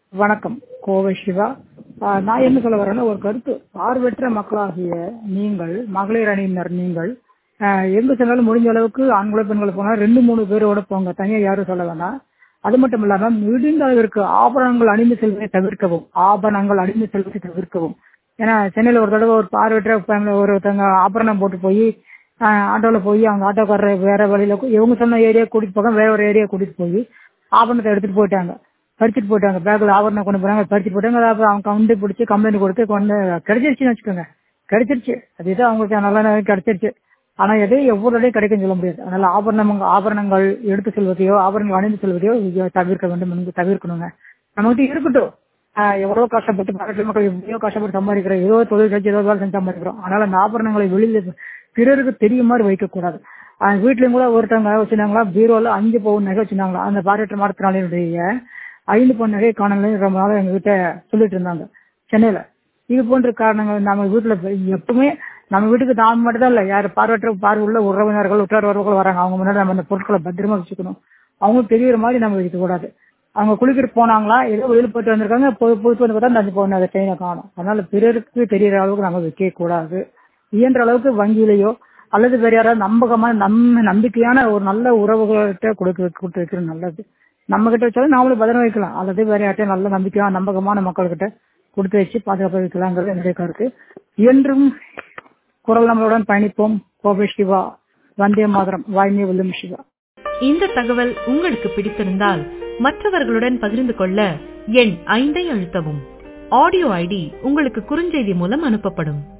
வணக்கம் கோவை சிவா ஆஹ் நான் என்ன சொல்ல வரேன்னா ஒரு கருத்து பார்வையற்ற மக்களாகிய நீங்கள் மகளிர் அணியினர் நீங்கள் ஆஹ் எங்க சென்றாலும் முடிஞ்ச அளவுக்கு ஆண்களோ பெண்களோ போனா ரெண்டு மூணு பேரோட போங்க தனியா யாரும் சொல்ல வேணாம் அது மட்டும் இல்லாம முடிந்த அளவிற்கு ஆபரணங்கள் அணிந்து செல்வதை தவிர்க்கவும் ஆபரணங்கள் அணிந்து செல்வதை தவிர்க்கவும் ஏன்னா சென்னையில ஒரு தடவை ஒரு பார்வையற்ற family ஒருத்தவங்க ஆபரணம் போட்டு போய் ஆட்டோல போய் அவங்க ஆட்டோக்காரர் வேற வழியில கு- இவங்க சொன்ன ஏரியா கூட்டிட்டு போக வேற ஒரு ஏரியா கூட்டிட்டு போய் ஆபரணத்தை எடுத்துட்டு போயிட்டாங்க பறிச்சுட்டு போயிட்டாங்க பேக்ல ஆபரணம் கொண்டு போறாங்க பறிச்சுட்டு போயிட்டாங்க அதை அப்புறம் அவங்க கவுண்டை பிடிச்சி கம்ப்ளைண்ட் கொடுத்து கொண்டு கிடைச்சிருச்சுன்னு வச்சுக்கோங்க கிடைச்சிருச்சு அது இது அவங்களுக்கு நல்ல நேரம் கிடைச்சிருச்சு ஆனா எது எவ்வளவு இடையே கிடைக்கும் சொல்ல முடியாது அதனால ஆபரணம் ஆபரணங்கள் எடுத்து செல்வதையோ ஆபரணங்கள் அணிந்து செல்வதையோ இதை தவிர்க்க வேண்டும் என்று தவிர்க்கணுங்க நம்மகிட்ட இருக்கட்டும் ஆஹ் எவ்வளவு கஷ்டப்பட்டு பக்கத்து மக்கள் எவ்வளவு கஷ்டப்பட்டு சம்பாதிக்கிறோம் ஏதோ தொழில் செஞ்சு ஏதோ வேலை செஞ்சு சம்பாதிக்கிறோம் அதனால அந்த ஆபரணங்களை வெளியில பிறருக்கு தெரிய மாதிரி வைக்க கூடாது ஆஹ் வீட்லயும் கூட ஒருத்தவங்க வச்சிருந்தாங்களா பீரோல அஞ்சு பவுன் நகை வச்சிருந்தாங்களா அந்த பாராட்டு மாற்றத்தினாலேயே ஐந்து பவுன் நகை காணல ரொம்ப நாள் எங்க கிட்ட சொல்லிட்டு இருந்தாங்க சென்னையில இது போன்ற காரணங்கள் நம்ம வீட்டுல எப்பவுமே நம்ம வீட்டுக்கு நாம் மட்டும் தான் இல்ல யார் பார்வையற்ற பார்வை உள்ள உறவினர்கள் உற்றார் உறவுகள் வராங்க அவங்க முன்னாடி நம்ம அந்த பொருட்களை பத்திரமா வச்சுக்கணும் அவங்களுக்கு தெரியற மாதிரி நம்ம வைக்க கூடாது அவங்க குளிக்கிட்டு போனாங்களா ஏதோ வெளியில போயிட்டு வந்திருக்காங்க போய் போயிட்டு வந்து பார்த்தா அந்த அஞ்சு பவுன் அதை செயினை காணும் அதனால பிறருக்கு தெரியற அளவுக்கு நம்ம வைக்க கூடாது இயன்ற அளவுக்கு வங்கியிலேயோ அல்லது வேற யாராவது நம்பகமான நம்ம நம்பிக்கையான ஒரு நல்ல உறவுகள்கிட்ட கொடுக்க கொடுத்து வைக்கிறது நல்லது நம்ம கிட்ட வச்சாலும் நாமளும் பத்திரம் வைக்கலாம் அல்லது வேற யார்ட்டையும் நல்ல நம்பிக்கையான நம்பகமான மக்கள்கிட்ட கொடுத்து வச்சு பாதுகாப்பாக வைக்கலாங்கிறது என்னுடைய கருத்து என்றும் குரல் நம்மளுடன் பயணிப்போம் கோபே சிவா வந்தே மாதரம் வாய்மை வெல்லும் சிவா இந்த தகவல் உங்களுக்கு பிடித்திருந்தால் மற்றவர்களுடன் பகிர்ந்து கொள்ள எண் ஐந்தை அழுத்தவும் ஆடியோ ஐடி உங்களுக்கு குறுஞ்செய்தி மூலம் அனுப்பப்படும்